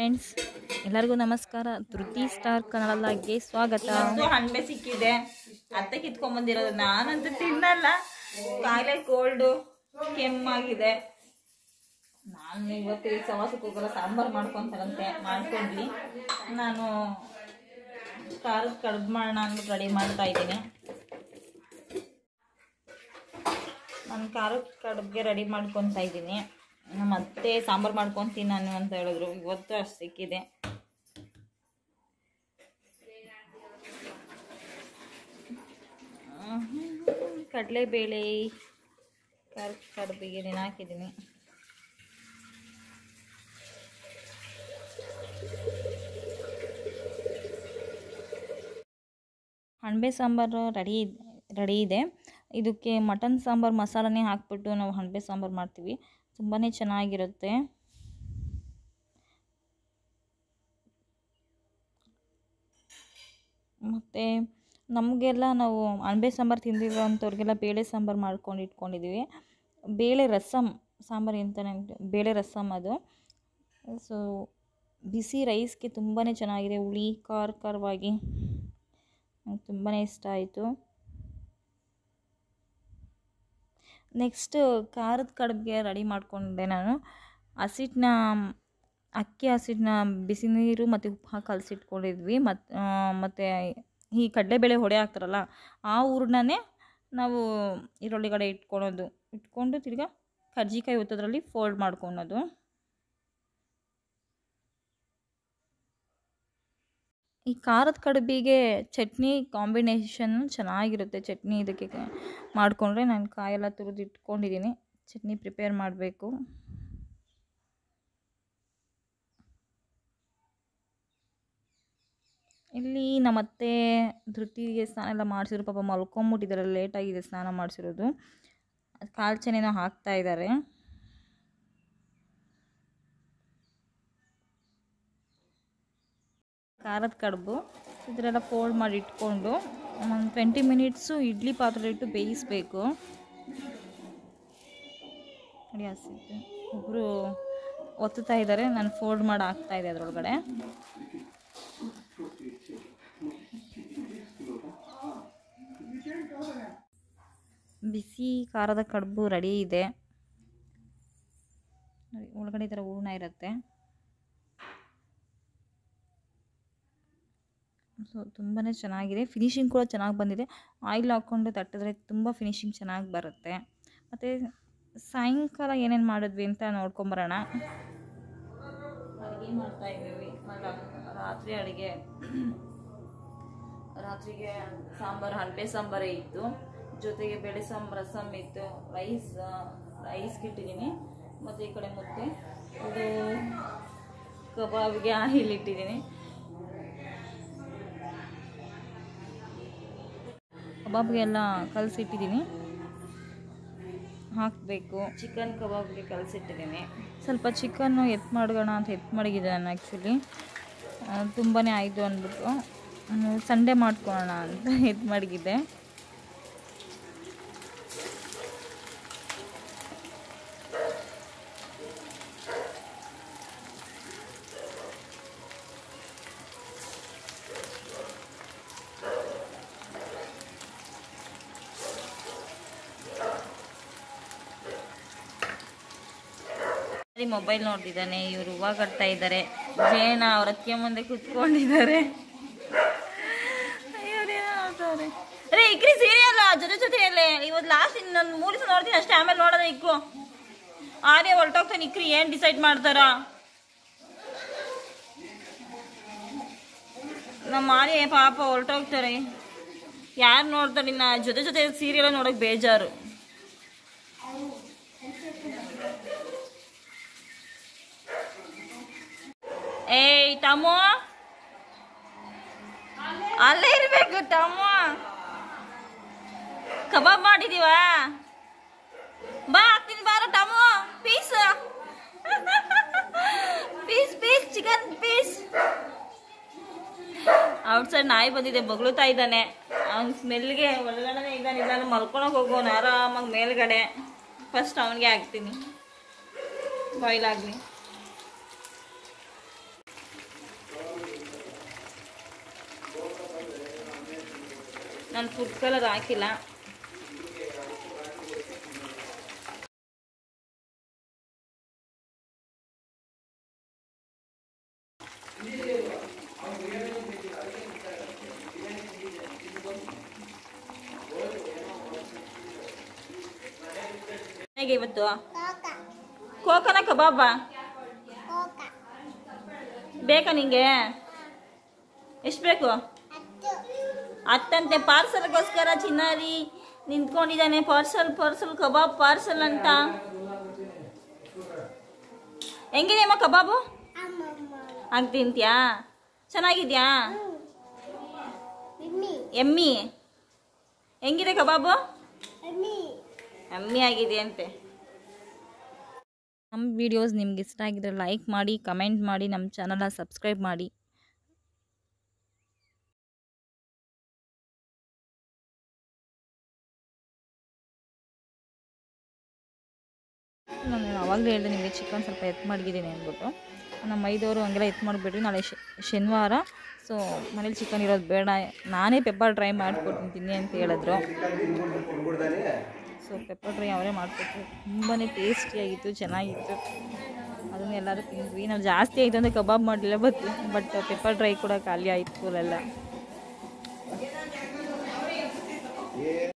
friends ಎಲ್ಲರಿಗೂ ನಮಸ್ಕಾರ ಧೃತಿ ಸ್ಟಾರ್ ಕನ್ನಡ ಲಾಗ್ಗೆ ಸ್ವಾಗತ ಇವತ್ತು ಹಣ್ಣೆ ಸಿಕ್ಕಿದೆ ಅತ್ತೆ ಕಿತ್ಕೊಂಡ್ ಬಂದಿರೋದು ನಾನಂತೂ ತಿನ್ನಲ್ಲ ಕಾಯಿಲೆ ಕೋಲ್ಡು ಕೆಮ್ಮಾಗಿದೆ ನಾನು ಇವತ್ತು ಈ ಸವಾಸಕ್ಕೆ ಹೋಗಲ್ಲ ಸಾಂಬಾರು ಮಾಡ್ಕೊಂತಾರಂತೆ ಮಾಡ್ಕೊಂಡ್ಲಿ ನಾನು ಖಾರದ ಕಡ್ಬು ಮಾಡೋಣ ಅಂದ್ಬಿಟ್ಟು ರೆಡಿ ಮಾಡ್ತಾ ಇದ್ದೀನಿ ನಾನು ಖಾರದ ಕಡುಬಿಗೆ ರೆಡಿ ಮಾಡ್ಕೊತಾ ಇದ್ದೀನಿ ನಮ್ಮ ಅತ್ತೆ ಸಾಂಬಾರು ಮಾಡ್ಕೊತೀನಿ ನಾನು ಅಂತ ಹೇಳಿದ್ರು ಇವತ್ತು ಅಷ್ಟು ಸಿಕ್ಕಿದೆ ಕಡಲೆಬೇಳೆ ಖಾರದ ಕಡುಬಿಗೆ ನೆನೆ ಹಾಕಿದ್ದೀನಿ ಅಣಬೆ ಸಾಂಬಾರು ರೆಡಿ ರೆಡಿ ಇದೆ ಇದಕ್ಕೆ ಮಟನ್ ಸಾಂಬಾರು ಮಸಾಲನೇ ಹಾಕ್ಬಿಟ್ಟು ನಾವು ಅಣಬೆ ಸಾಂಬಾರು ಮಾಡ್ತೀವಿ ತುಂಬಾ ಚೆನ್ನಾಗಿರುತ್ತೆ ಮತ್ತು ನಮಗೆಲ್ಲ ನಾವು ಅಣಬೆ ಸಾಂಬಾರು ತಿಂದಿರೋ ಅಂಥವ್ರಿಗೆಲ್ಲ ಬೇಳೆ ಸಾಂಬಾರು ಮಾಡ್ಕೊಂಡು ಇಟ್ಕೊಂಡಿದ್ದೀವಿ ಬೇಳೆ ರಸಮ್ ಸಾಂಬಾರು ಅಂತಲೇ ಬೇಳೆ ರಸಮ್ ಅದು ಸೊ ಬಿಸಿ ರೈಸ್ಗೆ ತುಂಬಾ ಚೆನ್ನಾಗಿದೆ ಹುಳಿ ಖಾರ ಖಾರವಾಗಿ ನಂಗೆ ತುಂಬಾ ಇಷ್ಟ ಆಯಿತು ನೆಕ್ಸ್ಟ್ ಖಾರದ ಕಡುಬಿಗೆ ರೆಡಿ ಮಾಡಿಕೊಂಡೆ ನಾನು ಹಸಿಟ್ಟನ್ನ ಅಕ್ಕಿ ಹಸಿಟ್ಟನ್ನ ಬಿಸಿ ನೀರು ಮತ್ತು ಉಪ್ಪು ಹಾಕಿ ಕಲಸಿಟ್ಕೊಂಡಿದ್ವಿ ಮತ್ತು ಮತ್ತು ಈ ಕಡಲೆಬೇಳೆ ಹೊಡೆ ಹಾಕ್ತಾರಲ್ಲ ಆ ಹೂರ್ಣನೇ ನಾವು ಈರೊಳಗಡೆ ಇಟ್ಕೊಳೋದು ಇಟ್ಕೊಂಡು ತಿರ್ಗಾ ಕರ್ಜಿಕಾಯಿ ಒತ್ತೋದ್ರಲ್ಲಿ ಫೋಲ್ಡ್ ಮಾಡ್ಕೊಳೋದು ಈ ಖಾರದ ಕಡುಬಿಗೆ ಚಟ್ನಿ ಕಾಂಬಿನೇಷನ್ ಚೆನ್ನಾಗಿರುತ್ತೆ ಚಟ್ನಿ ಇದಕ್ಕೆ ಮಾಡಿಕೊಂಡ್ರೆ ನಾನು ಕಾಯೆಲ್ಲ ತುರಿದು ಇಟ್ಕೊಂಡಿದ್ದೀನಿ ಚಟ್ನಿ ಪ್ರಿಪೇರ್ ಮಾಡಬೇಕು ಇಲ್ಲಿ ನಮ್ಮತ್ತೆ ಧೃತಿಗೆ ಸ್ನಾನ ಎಲ್ಲ ಮಾಡಿಸಿದ್ರು ಪಾಪ ಮಲ್ಕೊಂಬಿಟ್ಟಿದ್ದಾರೆ ಲೇಟಾಗಿದೆ ಸ್ನಾನ ಮಾಡಿಸಿರೋದು ಕಾಲು ಚೆನ್ನೇನೋ ಹಾಕ್ತಾ ಇದ್ದಾರೆ ಖಾರದ ಕಡುಬು ಇದರೆಲ್ಲ ಫೋಲ್ಡ್ ಮಾಡಿ ಇಟ್ಕೊಂಡು ಒಂದು ಟ್ವೆಂಟಿ ಮಿನಿಟ್ಸು ಇಡ್ಲಿ ಪಾತ್ರೆ ಇಟ್ಟು ಬೇಯಿಸಬೇಕು ನೋಡಿ ಹಸಿಟ್ಟು ಒಬ್ಬರು ಒತ್ತುತ್ತಾ ಇದ್ದಾರೆ ನಾನು ಫೋಲ್ಡ್ ಮಾಡಿ ಹಾಕ್ತಾ ಇದೆ ಅದರೊಳಗಡೆ ಬಿಸಿ ಖಾರದ ಕಡುಬು ರೆಡಿ ಇದೆ ನೋಡಿ ಒಳಗಡೆ ಈ ಥರ ಹೂರ್ಣ ಇರುತ್ತೆ ಸೊ ತುಂಬಾ ಚೆನ್ನಾಗಿದೆ ಫಿನಿಶಿಂಗ್ ಕೂಡ ಚೆನ್ನಾಗಿ ಬಂದಿದೆ ಆಯಿಲ್ ಹಾಕ್ಕೊಂಡು ತಟ್ಟಿದ್ರೆ ತುಂಬ ಫಿನಿಶಿಂಗ್ ಚೆನ್ನಾಗಿ ಬರುತ್ತೆ ಮತ್ತು ಸಾಯಂಕಾಲ ಏನೇನು ಮಾಡಿದ್ವಿ ಅಂತ ನೋಡ್ಕೊಂಬರೋಣ ಅಡುಗೆ ಮಾಡ್ತಾ ಇದ್ದೀವಿ ರಾತ್ರಿ ಅಡುಗೆ ರಾತ್ರಿಗೆ ಸಾಂಬಾರು ಹಲ್ಬೆ ಸಾಂಬಾರೇ ಇತ್ತು ಜೊತೆಗೆ ಬೇಳೆ ಸಾಂಬಾರು ರಸಮ್ ಇತ್ತು ರೈಸ್ ರೈಸ್ಗೆ ಇಟ್ಟಿದ್ದೀನಿ ಮತ್ತು ಈ ಕಡೆ ಮುದ್ದೆ ಇದು ಕಬಾಬ್ಗೆ ಆಯಿಲ್ ಇಟ್ಟಿದ್ದೀನಿ ಕಬಾಬ್ಗೆಲ್ಲ ಕಲಸಿಟ್ಟಿದ್ದೀನಿ ಹಾಕಬೇಕು ಚಿಕನ್ ಕಬಾಬ್ಗೆ ಕಲಸಿಟ್ಟಿದ್ದೀನಿ ಸ್ವಲ್ಪ ಚಿಕನ್ನು ಎತ್ ಮಾಡೋಣ ಅಂತ ಎತ್ ಮಡಗಿದೆ ನಾನು ಆ್ಯಕ್ಚುಲಿ ತುಂಬಾ ಆಯಿತು ಅಂದ್ಬಿಟ್ಟು ಸಂಡೇ ಮಾಡ್ಕೊಳ್ಳೋಣ ಅಂತ ಎತ್ ಮಡಗಿದೆ ಮೊಬೈಲ್ ನೋಡ್ತಿದ್ದಾನೆ ಇವರು ಹೂವು ಕಟ್ತಾ ಇದ್ದಾರೆ ಜೇನ ಅವ್ರ ಅತ್ತಿಗೆ ಮುಂದೆ ಕುತ್ಕೊಂಡಿದ್ದಾರೆ ಅರೆ ಇಕ್ರಿ ಸೀರಿಯಲ್ ಜೊತೆ ಜೊತೆಯಲ್ಲೇ ಇವತ್ತು ಲಾಸ್ಟ್ ಇನ್ನೊಂದು ಮೂರು ದಿವಸ ನೋಡ್ತೀನಿ ಅಷ್ಟೇ ಆಮೇಲೆ ನೋಡೋದ ಇಕ್ಕು ಆರ್ಯ ಹೊರಟೋಗ್ತಾನೆ ಇಕ್ರಿ ಏನ್ ಡಿಸೈಡ್ ಮಾಡ್ತಾರ ನಮ್ಮ ಆರ್ಯ ಪಾಪ ಹೊರಟೋಗ್ತಾರೆ ಯಾರು ನೋಡ್ತಾರೆ ಇನ್ನ ಜೊತೆ ಜೊತೆ ಸೀರಿಯಲ್ ನೋಡಕ್ ಬೇಜಾರು ಏಯ್ ಟಮೋ ಅಲ್ಲೇ ಇರ್ಬೇಕು ಟಮೋ ಕಬಾಬ್ ಮಾಡಿದೀವ ಬಾ ಹಾಕ್ತೀನಿ ಬಾರ ಟಮೋ piece piece piece chicken piece outside ನಾಯಿ ಬಂದಿದೆ ಬಗ್ಳುತ್ತಾ ಇದ್ದಾನೆ ಅವ್ನ ಸ್ಮೆಲ್ಗೆ ಒಳಗಡೆ ಇದ್ದಾನೆ ಇದ್ದಾನೆ ಮಲ್ಕೊಳಕ್ ಹೋಗೋನು ಆರಾಮಾಗಿ ಮೇಲ್ಗಡೆ ಫಸ್ಟ್ ಅವನಿಗೆ ಹಾಕ್ತೀನಿ ಬಾಯ್ಲ್ ಆಗಲಿ ನಾನು ಫುಡ್ ಕಲರ್ ಹಾಕಿಲ್ಲ ಹೇಗೆ ಇವತ್ತು ಕೋಕನ ಕಬಾಬಾ ಬೇಕಾ ನಿಂಗೆ ಎಷ್ಟು ಬೇಕು ಹತ್ತಂತೆ ಪಾರ್ಸಲ್ಗೋಸ್ಕರ ಚಿನ್ನಾರಿ ನಿಂತ್ಕೊಂಡಿದ್ದಾನೆ ಪಾರ್ಸಲ್ ಪಾರ್ಸಲ್ ಕಬಾಬ್ ಪಾರ್ಸಲ್ ಅಂತ ಹೆಂಗಿದೆ ಅಮ್ಮ ಕಬಾಬು ಹಂಗೆ ತಿಂತ್ಯಾ ಚೆನ್ನಾಗಿದ್ಯಾ ಎಮ್ಮಿ ಹೆಂಗಿದೆ ಕಬಾಬು ಎಮ್ಮಿ ಆಗಿದೆ ಅಂತೆ ನಮ್ಮ ವಿಡಿಯೋಸ್ ನಿಮ್ಗೆ ಇಷ್ಟ ಆಗಿದ್ರೆ ಲೈಕ್ ಮಾಡಿ ಕಮೆಂಟ್ ಮಾಡಿ ನಮ್ಮ ಚಾನಲ್ನ ಸಬ್ಸ್ಕ್ರೈಬ್ ಮಾಡಿ ನಾನು ಅವಾಗಲೇ ಹೇಳಿದೆ ನಿಮಗೆ ಚಿಕನ್ ಸ್ವಲ್ಪ ಎತ್ತು ಮಡಗಿದ್ದೀನಿ ಅಂದ್ಬಿಟ್ಟು ನಮ್ಮ ಮೈದವರು ಹಂಗೆಲ್ಲ ಎತ್ತು ಮಾಡಿಬಿಡ್ರಿ ನಾಳೆ ಶ- ಶನಿವಾರ ಸೊ ಮನೇಲಿ ಚಿಕನ್ ಇರೋದು ಬೇಡ ನಾನೇ ಪೆಪ್ಪರ್ ಡ್ರೈ ಮಾಡಿಕೊಡ್ತೀನಿ ತಿನ್ನಿ ಅಂತ ಹೇಳಿದ್ರು ಸೊ ಪೆಪ್ಪರ್ ಡ್ರೈ ಅವರೇ ಮಾಡಿಕೊಟ್ರು ತುಂಬಾ ಟೇಸ್ಟಿಯಾಗಿತ್ತು ಚೆನ್ನಾಗಿತ್ತು ಅದನ್ನು ಎಲ್ಲರೂ ತಿಂದ್ವಿ ನಾವು ಜಾಸ್ತಿ ಆಯಿತು ಅಂದರೆ ಕಬಾಬ್ ಮಾಡಲಿಲ್ಲ ಬಟ್ ಬಟ್ ಪೆಪ್ಪರ್ ಡ್ರೈ ಕೂಡ ಖಾಲಿ ಆಯಿತು ಅಲ್ಲೆಲ್ಲ